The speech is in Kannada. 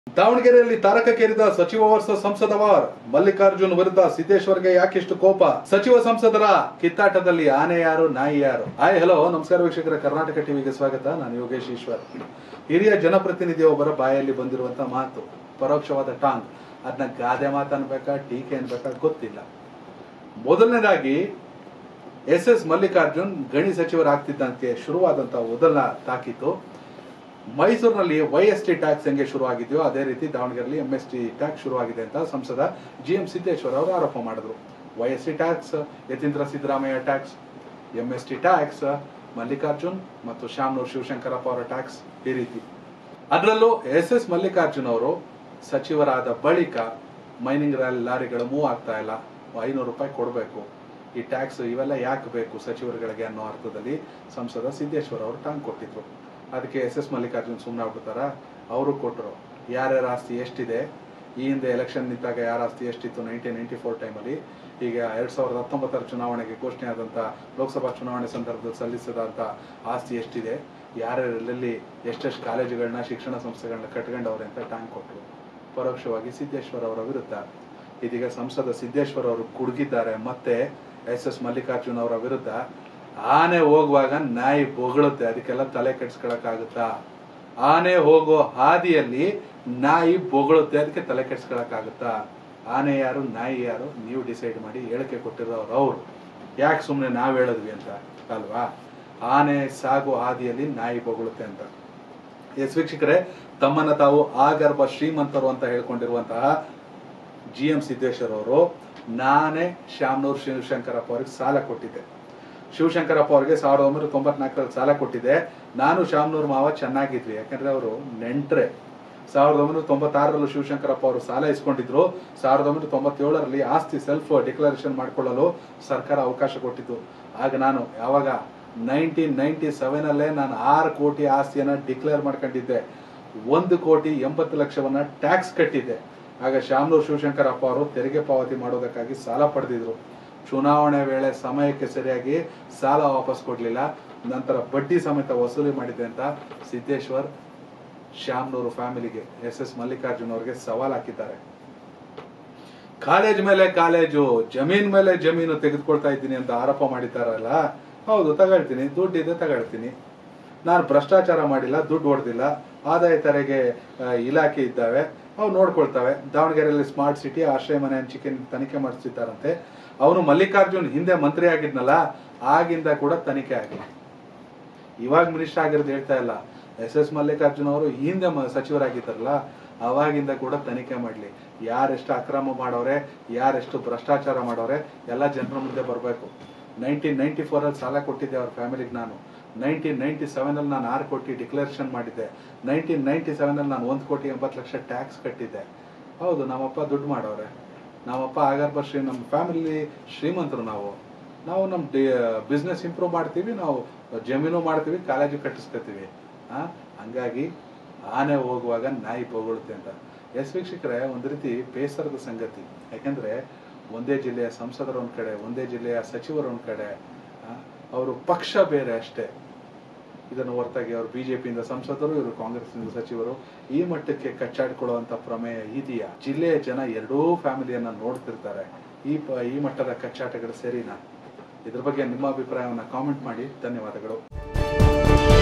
ದಾವಣಗೆರೆಯಲ್ಲಿ ತಾರಕಕ್ಕೇರಿದ ಸಚಿವ ವರ್ಷ ಸಂಸದ ವಾರ್ ಮಲ್ಲಿಕಾರ್ಜುನ್ ವಿರುದ್ಧ ಸಿದ್ದೇಶ್ವರ್ಗೆ ಯಾಕಿಷ್ಟು ಕೋಪ ಸಚಿವ ಸಂಸದರ ಕಿತ್ತಾಟದಲ್ಲಿ ಆನೆ ಯಾರು ನಾಯಿ ಯಾರು ಹಾಯ್ ಹಲೋ ನಮಸ್ಕಾರ ವೀಕ್ಷಕರ ಕರ್ನಾಟಕ ಟಿವಿಗೆ ಸ್ವಾಗತ ನಾನು ಯೋಗೇಶ್ ಈಶ್ವರ್ ಹಿರಿಯ ಜನಪ್ರತಿನಿಧಿಯೊಬ್ಬರ ಬಾಯಲ್ಲಿ ಬಂದಿರುವಂತ ಮಾತು ಪರೋಕ್ಷವಾದ ಟಾಂಗ್ ಅದನ್ನ ಗಾದೆ ಮಾತು ಅನ್ಬೇಕಾ ಟೀಕೆ ಅನ್ಬೇಕಾ ಗೊತ್ತಿಲ್ಲ ಮೊದಲನೇದಾಗಿ ಎಸ್ ಎಸ್ ಮಲ್ಲಿಕಾರ್ಜುನ್ ಗಣಿ ಸಚಿವರಾಗ್ತಿದ್ದಂತೆ ಶುರುವಾದಂತ ಮೊದಲ ತಾಕೀತು ಮೈಸೂರಿನಲ್ಲಿ ವೈ ಎಸ್ ಟಿ ಟ್ಯಾಕ್ಸ್ ಹೆಂಗೆ ಶುರುವಾಗಿದೆಯೋ ಅದೇ ರೀತಿ ದಾವಣಗೆರೆಯಲ್ಲಿ ಎಂ ಎಸ್ ಟಿ ಟ್ಯಾಕ್ಸ್ ಶುರುವಾಗಿದೆ ಅಂತ ಸಂಸದ ಜಿ ಎಂ ಸಿದ್ದೇಶ್ವರ ಅವರು ಆರೋಪ ಮಾಡಿದ್ರು Y S T tax Yathindra Siddaramaiah tax M S T tax Mallikarjun ಮತ್ತು ಶ್ಯಾಮ್ನೂರ್ ಶಿವಶಂಕರಪ್ಪ ಅವರ ಟ್ಯಾಕ್ಸ್ ಈ ರೀತಿ ಅದರಲ್ಲೂ ಎಸ್ ಎಸ್ ಮಲ್ಲಿಕಾರ್ಜುನ್ ಅವರು ಸಚಿವರಾದ ಬಳಿಕ ಮೈನಿಂಗ್ ಲಾರಿಗಳು ಮೂವ್ ಆಗ್ತಾ ಇಲ್ಲ ಐನೂರು ರೂಪಾಯಿ ಕೊಡಬೇಕು ಈ ಟ್ಯಾಕ್ಸ್ ಇವೆಲ್ಲ ಯಾಕೆ ಬೇಕು ಸಚಿವರುಗಳಿಗೆ ಅನ್ನೋ ಅರ್ಥದಲ್ಲಿ ಸಂಸದ ಸಿದ್ದೇಶ್ವರ ಅವರು ಟಾಂಗ್ ಕೊಟ್ಟಿದ್ರು ಅದಕ್ಕೆ ಎಸ್ ಎಸ್ ಮಲ್ಲಿಕಾರ್ಜುನ್ ಸುಮ್ಮನೆ ಆಗ್ಬಿಡ್ತಾರ ಅವರು ಕೊಟ್ಟರು ಯಾರ್ಯಾರ ಆಸ್ತಿ ಎಷ್ಟಿದೆ ಈ ಹಿಂದೆ ಎಲೆಕ್ಷನ್ ನಿಂತಾಗ ಯಾರ ಆಸ್ತಿ ಎಷ್ಟಿತ್ತು ನೈನ್ಟೀನ್ ನೈನ್ಟಿ ಫೋರ್ ಟೈಮಲ್ಲಿ ಈಗ ಎರಡ್ ಸಾವಿರದ ಹತ್ತೊಂಬತ್ತರ ಚುನಾವಣೆಗೆ ಘೋಷಣೆ ಆದಂತ ಲೋಕಸಭಾ ಚುನಾವಣೆ ಸಂದರ್ಭದಲ್ಲಿ ಸಲ್ಲಿಸಿದಂತ ಆಸ್ತಿ ಎಷ್ಟಿದೆ ಯಾರ್ಯಾರಲ್ಲಿ ಎಷ್ಟೆಷ್ಟು ಕಾಲೇಜುಗಳನ್ನ ಶಿಕ್ಷಣ ಸಂಸ್ಥೆಗಳನ್ನ ಕಟ್ಕೊಂಡವ್ರೆ ಅಂತ ಟ್ಯಾಂಕ್ ಕೊಟ್ಟರು ಪರೋಕ್ಷವಾಗಿ ಸಿದ್ದೇಶ್ವರ ಅವರ ವಿರುದ್ಧ ಇದೀಗ ಸಂಸದ ಸಿದ್ದೇಶ್ವರ ಅವರು ಕುಡುಗಿದ್ದಾರೆ ಮತ್ತೆ ಎಸ್ ಎಸ್ ಮಲ್ಲಿಕಾರ್ಜುನ್ ಅವರ ವಿರುದ್ಧ ಆನೆ ಹೋಗುವಾಗ ನಾಯಿ ಬೊಗಳುತ್ತೆ ಅದಕ್ಕೆಲ್ಲ ತಲೆ ಕೆಡ್ಸ್ಕೊಳಕ್ಕಾಗುತ್ತಾ ಆನೆ ಹೋಗೋ ಹಾದಿಯಲ್ಲಿ ನಾಯಿ ಬೊಗಳುತ್ತೆ ಅದಕ್ಕೆ ತಲೆ ಕೆಡ್ಸ್ಕೊಳಕ್ಕಾಗುತ್ತಾ ಆನೆ ಯಾರು ನಾಯಿ ಯಾರು ನೀವು ಡಿಸೈಡ್ ಮಾಡಿ ಹೇಳಿಕೆ ಕೊಟ್ಟಿರೋರು ಅವ್ರು ಯಾಕೆ ಸುಮ್ಮನೆ ನಾವ್ ಹೇಳಿದ್ವಿ ಅಂತ ಅಲ್ವಾ ಆನೆ ಸಾಗೋ ಹಾದಿಯಲ್ಲಿ ನಾಯಿ ಬೊಗಳುತ್ತೆ ಅಂತ ಎಸ್ ವೀಕ್ಷಕರೇ ತಮ್ಮನ್ನ ತಾವು ಆಗರ್ಭ ಶ್ರೀಮಂತರು ಅಂತ ಹೇಳ್ಕೊಂಡಿರುವಂತಹ ಜಿ ಎಂ ಸಿದ್ದೇಶ್ವರ್ ಅವರು ನಾನೇ ಶ್ಯಾಮ್ನೂರ್ ಶಿವಶಂಕರಪ್ಪ ಅವ್ರಿಗೆ ಸಾಲ ಕೊಟ್ಟಿದ್ದೆ ಶಿವಶಂಕರಪ್ಪ ಅವ್ರಿಗೆ ಸಾವಿರದ ಒಂಬೈನೂರ ತೊಂಬತ್ನಾಲ್ಕರಲ್ಲಿ ಸಾಲ ಕೊಟ್ಟಿದ್ದೆ ನಾನು ಶ್ಯಾಮ್ನೂರ್ ಮಾವ ಚೆನ್ನಾಗಿದ್ವಿ ಯಾಕಂದ್ರೆ ಅವರು ನೆಂಟ್ರೆ ಸಾವಿರದ ಒಂಬೈನೂರ ತೊಂಬತ್ತಾರರಲ್ಲೂ ಶಿವಶಂಕರಪ್ಪ ಅವರು ಸಾಲ ಇಸ್ಕೊಂಡಿದ್ರು ಸಾವಿರದ ಒಂಬೈನೂರ ತೊಂಬತ್ತೇಳರಲ್ಲಿ ಆಸ್ತಿ ಸೆಲ್ಫ್ ಡಿಕ್ಲರೇಷನ್ ಮಾಡ್ಕೊಳ್ಳಲು ಸರ್ಕಾರ ಅವಕಾಶ ಕೊಟ್ಟಿತ್ತು ಆಗ ನಾನು ಯಾವಾಗ ನೈನ್ಟೀನ್ ನೈನ್ಟಿ ಸೆವೆನ್ ಅಲ್ಲೇ ನಾನು ಆರು ಕೋಟಿ ಆಸ್ತಿಯನ್ನ ಡಿಕ್ಲೇರ್ ಮಾಡ್ಕೊಂಡಿದ್ದೆ ಒಂದು ಕೋಟಿ ಎಂಬತ್ತು ಲಕ್ಷವನ್ನ ಟ್ಯಾಕ್ಸ್ ಕಟ್ಟಿದ್ದೆ ಆಗ ಶಾಮನೂರ್ ಶಿವಶಂಕರಪ್ಪ ಅವರು ತೆರಿಗೆ ಪಾವತಿ ಮಾಡೋದಕ್ಕಾಗಿ ಸಾಲ ಪಡೆದಿದ್ರು ಚುನಾವಣೆ ವೇಳೆ ಸಮಯಕ್ಕೆ ಸರಿಯಾಗಿ ಸಾಲ ವಾಪಸ್ ಕೊಡ್ಲಿಲ್ಲ ನಂತರ ಬಡ್ಡಿ ಸಮೇತ ವಸೂಲಿ ಮಾಡಿದೆ ಅಂತ ಸಿದ್ದೇಶ್ವರ್ ಶ್ಯಾಮ್ನೂರು ಫ್ಯಾಮಿಲಿಗೆ ಎಸ್ ಎಸ್ ಮಲ್ಲಿಕಾರ್ಜುನ್ ಅವರಿಗೆ ಸವಾಲ್ ಹಾಕಿದ್ದಾರೆ ಕಾಲೇಜ್ ಮೇಲೆ ಕಾಲೇಜು ಜಮೀನ್ ಮೇಲೆ ಜಮೀನು ತೆಗೆದುಕೊಳ್ತಾ ಇದ್ದೀನಿ ಅಂತ ಆರೋಪ ಮಾಡಿದ್ದಾರಲ್ಲ ಹೌದು ತಗೊಳ್ತೀನಿ ದುಡ್ಡಿದೆ ತಗೊಳ್ತೀನಿ ನಾನು ಭ್ರಷ್ಟಾಚಾರ ಮಾಡಿಲ್ಲ ದುಡ್ಡು ಹೊಡೆದಿಲ್ಲ ಆದಾಯ ತೆರಿಗೆ ಆ, ಇಲಾಖೆ ಇದ್ದಾವೆ ಅವು ನೋಡ್ಕೊಳ್ತವೆ ದಾವಣಗೆರೆಯಲ್ಲಿ ಸ್ಮಾರ್ಟ್ ಸಿಟಿ ಆಶ್ರಯ ಮನೆ ಹಂಚಿಕೆ ತನಿಖೆ ಮಾಡಿಸಿದ್ದಾರಂತೆ ಅವನು ಮಲ್ಲಿಕಾರ್ಜುನ್ ಹಿಂದೆ ಮಂತ್ರಿ ಆಗಿದ್ನಲ್ಲ ಆಗಿಂದ ಕೂಡ ತನಿಖೆ ಆಗಿಲ್ಲ ಇವಾಗ ಮಿನಿಸ್ಟರ್ ಆಗಿರೋದು ಹೇಳ್ತಾ ಇಲ್ಲ ಎಸ್ ಎಸ್ ಮಲ್ಲಿಕಾರ್ಜುನ್ ಅವರು ಈ ಹಿಂದೆ ಮ- ಸಚಿವರಾಗಿದ್ದಾರಲ್ಲ ಅವಾಗಿಂದ ಕೂಡ ತನಿಖೆ ಮಾಡ್ಲಿ ಯಾರೆಷ್ಟು ಅಕ್ರಮ ಮಾಡೋರೆ ಯಾರೆಷ್ಟು ಭ್ರಷ್ಟಾಚಾರ ಮಾಡೋರೆ ಎಲ್ಲ ಜನರ ಮುಂದೆ ಬರಬೇಕು ನೈನ್ಟೀನ್ ನೈನ್ಟಿ ಫೋರ್ ಅಲ್ಲಿ ಸಾಲ ಕೊಟ್ಟಿದ್ದೆ ಅವ್ರ ಫ್ಯಾಮಿಲಿಗೆ ನಾನು ನೈನ್ಟೀನ್ ನೈನ್ಟಿ ಸೆವೆನ್ ಅಲ್ಲಿ ನಾನು ಆರು ಕೋಟಿ ಡಿಕ್ಲರೇಷನ್ ಮಾಡಿದ್ದೆ ನೈನ್ಟೀನ್ ನೈನ್ಟಿ ಸೆವೆನ್ ಅಲ್ಲಿ ನಾನು ಒಂದು ಕೋಟಿ ಎಂಬತ್ತು ಲಕ್ಷ ಟ್ಯಾಕ್ಸ್ ಕಟ್ಟಿದ್ದೆ ಹೌದು ನಮ್ಮಪ್ಪ ದುಡ್ಡು ಮಾಡೋರೆ ನಮ್ಮಪ್ಪ ಆಗರ್ಭ ಶ್ರೀ ನಮ್ಮ ಫ್ಯಾಮಿಲಿ ಶ್ರೀಮಂತರು ನಾವು ನಾವು ನಮ್ಮ ಬಿಸ್ನೆಸ್ ಇಂಪ್ರೂವ್ ಮಾಡ್ತೀವಿ ನಾವು ಜಮೀನು ಮಾಡ್ತೀವಿ ಕಾಲೇಜು ಕಟ್ಟಿಸ್ಕೊತೀವಿ ಆ ಹಂಗಾಗಿ ಆನೆ ಹೋಗುವಾಗ ನಾಯಿ ಬೊಗಳುತ್ತೆ ಅಂತ ಎಸ್ ವೀಕ್ಷಕರೇ ಒಂದು ರೀತಿ ಬೇಸರದ ಸಂಗತಿ ಯಾಕಂದ್ರೆ ಒಂದೇ ಜಿಲ್ಲೆಯ ಸಂಸದರು ಒಂದ್ ಕಡೆ ಒಂದೇ ಜಿಲ್ಲೆಯ ಸಚಿವರು ಒಂದ್ ಕಡೆ ಅವರು ಪಕ್ಷ ಬೇರೆ ಅಷ್ಟೇ ಇದನ್ನು ಹೊರತಾಗಿ ಅವರು ಬಿಜೆಪಿಯಿಂದ ಸಂಸದರು ಇವರು ಕಾಂಗ್ರೆಸ್ನಿಂದ ಸಚಿವರು ಈ ಮಟ್ಟಕ್ಕೆ ಕಚ್ಚಾಡ್ಕೊಳ್ಳುವಂತ ಪ್ರಮೇಯ ಇದೆಯಾ ಜಿಲ್ಲೆಯ ಜನ ಎರಡೂ ಫ್ಯಾಮಿಲಿಯನ್ನ ನೋಡ್ತಿರ್ತಾರೆ ಈ ಪ- ಈ ಮಟ್ಟದ ಕಚ್ಚಾಟಗಳು ಸರಿನಾ ಇದ್ರ ಬಗ್ಗೆ ನಿಮ್ಮ ಅಭಿಪ್ರಾಯವನ್ನ ಕಾಮೆಂಟ್ ಮಾಡಿ ಧನ್ಯವಾದಗಳು